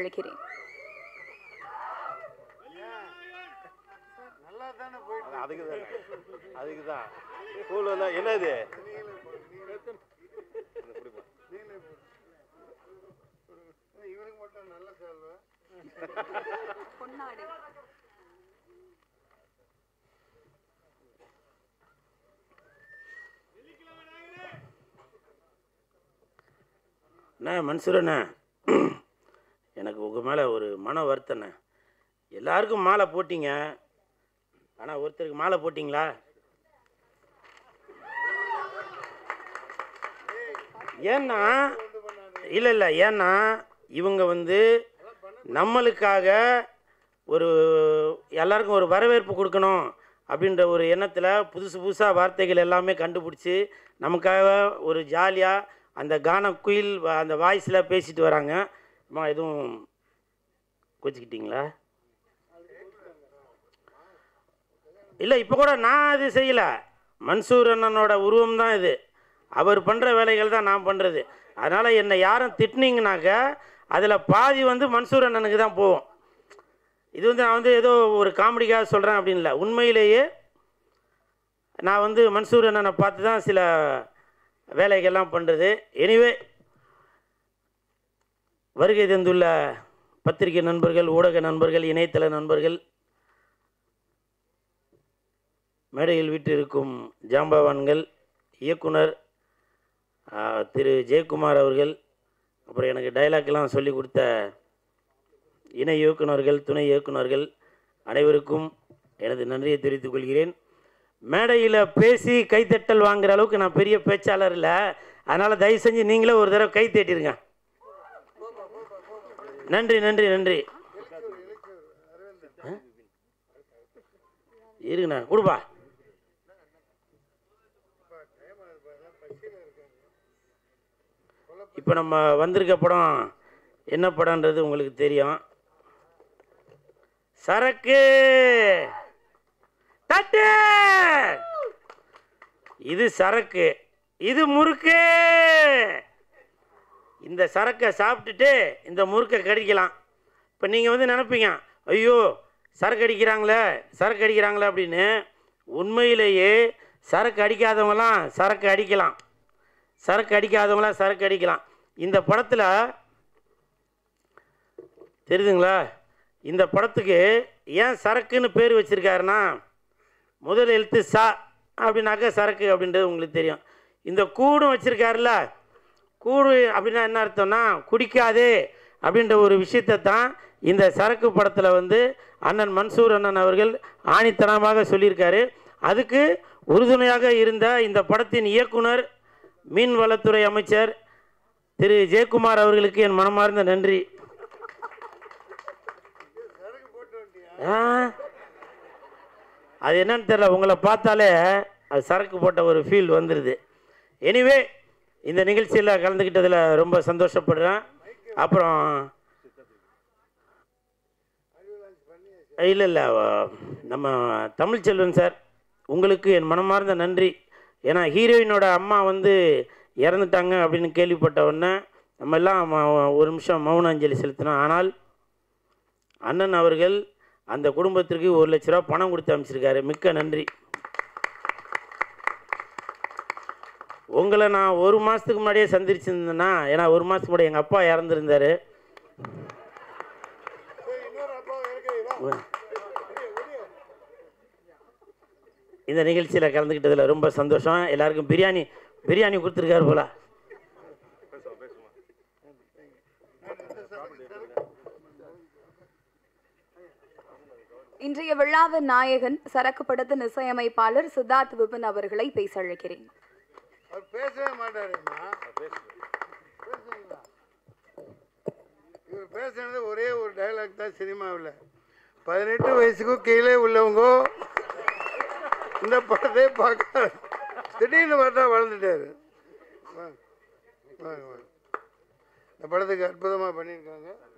அழைக்கிறேன் நல்லா தானே போயிட்டு அதுக்கு தான் அதுக்கு தான் ஸ்கூல் வந்தா என்னது இவனுக்கு மட்டும் நல்ல செல்வ பொன்னாடை அண்ணா மன்சூரண்ணே எனக்கு உங்கள் மேலே ஒரு மன வருத்தண்ணே எல்லாருக்கும் மாலை போட்டீங்க ஆனால் ஒருத்தருக்கு மாலை போட்டிங்களா ஏன்னா இல்லை இல்லை ஏன்னா இவங்க வந்து நம்மளுக்காக ஒரு எல்லாருக்கும் ஒரு வரவேற்பு கொடுக்கணும் அப்படின்ற ஒரு எண்ணத்தில் புதுசு புதுசாக வார்த்தைகள் எல்லாமே கண்டுபிடிச்சி நமக்காக ஒரு ஜாலியாக அந்த கான குயில் வ- அந்த வாய்ஸில் பேசிட்டு வராங்க அம்மா எதுவும் கோச்சிக்கிட்டீங்களா இல்லை இப்போ கூட நான் இது செய்யலை மன்சூர் அண்ணனோட உருவம் தான் இது அவர் பண்ணுற வேலைகள் தான் நான் பண்ணுறது அதனால் என்னை யாரும் திட்டினீங்கனாக்க அதில் பாதி வந்து மன்சூர் அண்ணனுக்கு தான் போகும் இது வந்து நான் வந்து ஏதோ ஒரு காமெடிக்காக சொல்கிறேன் அப்படின்னு இல்லை உண்மையிலேயே நான் வந்து மன்சூர் அண்ணனை பார்த்து தான் சில வேலைகள்லாம் பண்ணுறது எனிவே வருகை தந்துள்ள பத்திரிகை நண்பர்கள் ஊடக நண்பர்கள் இணையதள நண்பர்கள் மேடையில் வீட்டிருக்கும் ஜாம்பவான்கள் இயக்குனர் ஆ, திரு ஜெயக்குமார் அவர்கள் அப்புறம் எனக்கு டைலாக்லாம் சொல்லி கொடுத்த இணை இயக்குனர்கள் துணை இயக்குனர்கள் அனைவருக்கும் எனது நன்றியை தெரிவித்துக் கொள்கிறேன் மேடையில் பேசி கைத்தட்டல் வாங்குற அளவுக்கு நான் பெரிய பேச்சாளர் இல்லை அதனால் தயவு செஞ்சு நீங்களே ஒரு தடவை கை தட்டிருங்க நன்றி நன்றி நன்றி ஆ? இருங்கண்ணா கொடுப்பா இப்போ நம்ம வந்திருக்க படம் என்ன படம்ன்றது உங்களுக்கு தெரியும் சரக்கு தட்டு இது சரக்கு இது முறுக்கு இந்த சரக்கை சாப்பிட்டுட்டு இந்த முறுக்கை கடிக்கலாம் இப்போ நீங்கள் வந்து நினைப்பீங்க ஐயோ சரக்கு அடிக்கிறாங்களே சரக்கு அடிக்கிறாங்களே அப்படின்னு உண்மையிலேயே சரக்கு அடிக்காதவங்களாம் சரக்கு அடிக்கலாம் சரக்கு அடிக்காதவங்களாம் சரக்கு அடிக்கலாம் இந்த படத்தில் தெரியுதுங்களா இந்த படத்துக்கு ஏன் சரக்குன்னு பேர் வச்சுருக்காருன்னா முதல் எழுத்து சா அப்படின்னாக்கா சரக்கு அப்படின்றது உங்களுக்கு தெரியும் இந்த கூடும் வச்சுருக்காருல்ல கூடு அப்படின்னா என்ன அர்த்தம்னா குடிக்காதே அப்படின்ற ஒரு விஷயத்தை தான் இந்த சரக்கு படத்தில் வந்து அண்ணன் மன்சூர் அண்ணன் அவர்கள் ஆணித்தனமாக சொல்லியிருக்காரு அதுக்கு உறுதுணையாக இருந்த இந்த படத்தின் இயக்குனர் மீன்வளத்துறை அமைச்சர் திரு ஜெயக்குமார் அவர்களுக்கு என் மனமார்ந்த நன்றி ஆ அது என்னன்னு தெரியல உங்களை பார்த்தாலே அது சரக்கு போட்ட ஒரு ஃபீல் வந்துடுது எனிவே இந்த நிகழ்ச்சியில் கலந்துக்கிட்டதில் ரொம்ப சந்தோஷப்படுறேன் அப்புறம் இல்லை இல்லை நம்ம தமிழ்ச்செல்வன் சார் உங்களுக்கு என் மனமார்ந்த நன்றி ஏன்னா ஹீரோயினோட அம்மா வந்து இறந்துட்டாங்க அப்படின்னு கேள்விப்பட்ட உடனே நம்ம எல்லாம் ம- ஒரு நிமிஷம் மௌன அஞ்சலி செலுத்தினோம் ஆனால் அண்ணன் அவர்கள் அந்த குடும்பத்திற்கு ஒரு லட்ச ரூபா பணம் கொடுத்து அமைச்சிருக்காரு மிக்க நன்றி உங்களை நான் ஒரு மாதத்துக்கு முன்னாடியே சந்திச்சிருந்தேன்னா ஏன்னா ஒரு மாதத்துக்கு முன்னாடி எங்கள் அப்பா இறந்துருந்தாரு இந்த நிகழ்ச்சியில் கலந்துக்கிட்டதில் ரொம்ப சந்தோஷம் எல்லாருக்கும் பிரியாணி பிரியாணி கொடுத்துருக்காரு போல இன்றைய விழாவின் நாயகன் சரக்கு படத்தின் இசையமைப்பாளர் சித்தார்த் விபின் அவர்களை பேச அழைக்கிறேன் அவர் பேசவே மாட்டாருமா பேசுவீங்களா இவர் பேசுனது ஒரே ஒரு டைலாக் தான் சினிமாவில் பதினெட்டு வயசுக்கும் கீழே உள்ளவங்க இந்த படத்தை பார்க்க திடீர்னு பார்த்தா வளர்ந்துட்டாரு வாங்க வாங்க வாங்க இந்த படத்துக்கு அற்புதமாக பண்ணியிருக்காங்க